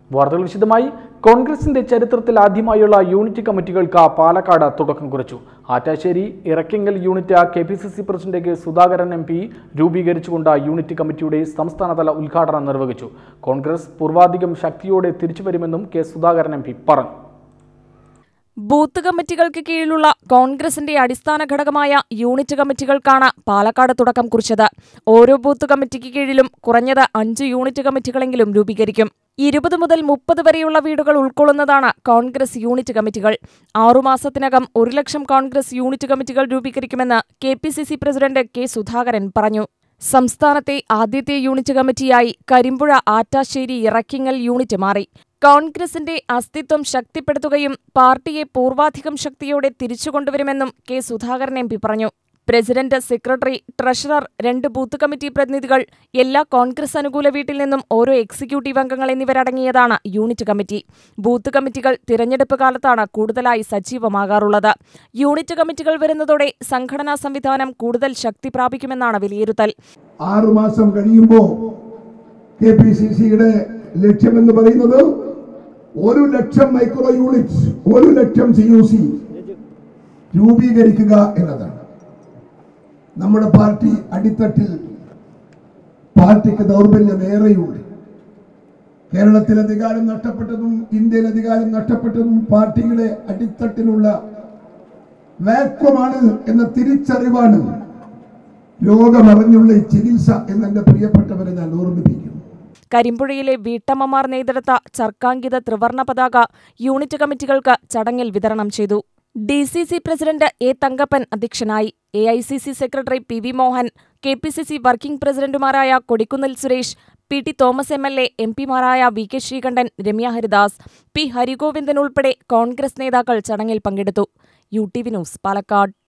വാർത്തകൾ വിശദമായി കോൺഗ്രസിന്റെ ചരിത്രത്തിൽ ആദ്യമായുള്ള യൂണിറ്റ് കമ്മിറ്റികൾക്ക് പാലക്കാട് തുടക്കം കുറിച്ചു Attassery Irakkingal unit K P C C president K Sudhakaran M P രൂപീകരിച്ചുകൊണ്ട് യൂണിറ്റ് കമ്മിറ്റിയുടെ സംസ്ഥാനതല ഉദ്ഘാടനം നിർവഹിച്ചു കോൺഗ്രസ് പൂർവാധികം ശക്തിയോടെ തിരിച്ചുവരുമെന്നും കെ സുധാകരൻ എം പി പറഞ്ഞു ബൂത്ത് കമ്മിറ്റികൾക്ക് കീഴിലുള്ള കോൺഗ്രസിന്റെ അടിസ്ഥാന ഘടകമായ യൂണിറ്റ് കമ്മിറ്റികൾക്കാണ് പാലക്കാട് തുടക്കം കുറിച്ചത് ഓരോ ബൂത്ത് കമ്മിറ്റിക്ക് കീഴിലും കുറഞ്ഞത് അഞ്ച് യൂണിറ്റ് കമ്മിറ്റികളെങ്കിലും രൂപീകരിക്കും ഇരുപത് മുതൽ മുപ്പത് വരെയുള്ള വീടുകൾ ഉൾക്കൊള്ളുന്നതാണ് കോൺഗ്രസ് യൂണിറ്റ് കമ്മിറ്റികൾ ആറുമാസത്തിനകം ഒരു ലക്ഷം കോൺഗ്രസ് യൂണിറ്റ് കമ്മിറ്റികൾ രൂപീകരിക്കുമെന്ന് K P C C president K Sudhakaran പറഞ്ഞു സംസ്ഥാനത്തെ ആദ്യത്തെ യൂണിറ്റ് കമ്മിറ്റിയായി കരിമ്പുഴ ആറ്റാശ്ശേരി ഇറക്കിങ്ങൽ യൂണിറ്റ് മാറി കോൺഗ്രസിന്റെ അസ്തിത്വം ശക്തിപ്പെടുത്തുകയും പാർട്ടിയെ പൂർവാധികം ശക്തിയോടെ തിരിച്ചുകൊണ്ടുവരുമെന്നും കെ സുധാകരൻ എം പി പറഞ്ഞു പ്രസിഡന്റ് സെക്രട്ടറി ട്രഷറർ രണ്ട് ബൂത്ത് കമ്മിറ്റി പ്രതിനിധികൾ എല്ലാ കോൺഗ്രസ് അനുകൂല വീട്ടിൽ നിന്നും ഓരോ എക്സിക്യൂട്ടീവ് അംഗങ്ങൾ എന്നിവരടങ്ങിയതാണ് യൂണിറ്റ് കമ്മിറ്റി ബൂത്ത് കമ്മിറ്റികൾ തിരഞ്ഞെടുപ്പ് കാലത്താണ് കൂടുതലായി സജീവമാകാറുള്ളത് യൂണിറ്റ് കമ്മിറ്റികൾ വരുന്നതോടെ സംഘടനാ സംവിധാനം കൂടുതൽ ശക്തി പ്രാപിക്കുമെന്നാണ് വിലയിരുത്തൽ ആറുമാസം കഴിയുമ്പോൾ കെ പി സി സിയുടെ ലക്ഷ്യമെന്ന് പറയുന്നത് ഒരു ലക്ഷം മൈക്രോ യൂണിറ്റ് ഒരു ലക്ഷം സി യു സി രൂപീകരിക്കുക എന്നതാണ് നമ്മുടെ പാർട്ടി അടിത്തട്ടിൽ പാർട്ടിക്ക് ദൗർബല്യം ഏറെയുണ്ട് കേരളത്തിൽ അധികാരം നഷ്ടപ്പെട്ടതും ഇന്ത്യയിൽ അധികാരം നഷ്ടപ്പെട്ടതും പാർട്ടിയുടെ അടിത്തട്ടിലുള്ള വാക്വമാണ് എന്ന തിരിച്ചറിവാണ് രോഗമറിഞ്ഞുള്ള ഈ ചികിത്സ എന്നെന്റെ പ്രിയപ്പെട്ടവരെ ഞാൻ ഓർമ്മിപ്പിക്കുന്നു കരിമ്പുഴയിലെ വീട്ടമ്മമാർ നെയ്തെടുത്ത ചർക്കാങ്കിത ത്രിവർണ പതാക യൂണിറ്റ് കമ്മിറ്റികൾക്ക് ചടങ്ങിൽ വിതരണം ചെയ്തു D C C president A Thankappan അധ്യക്ഷനായി A I C C secretary P V Mohan K P C C working പ്രസിഡന്റുമാരായ Kodikunnil Suresh P T Thomas M L A M പിമാരായ V K Sreekandan Ramya Haridas P Harigovindan ഉൾപ്പെടെ കോൺഗ്രസ് നേതാക്കൾ ചടങ്ങിൽ പങ്കെടുത്തു U T V news Palakkad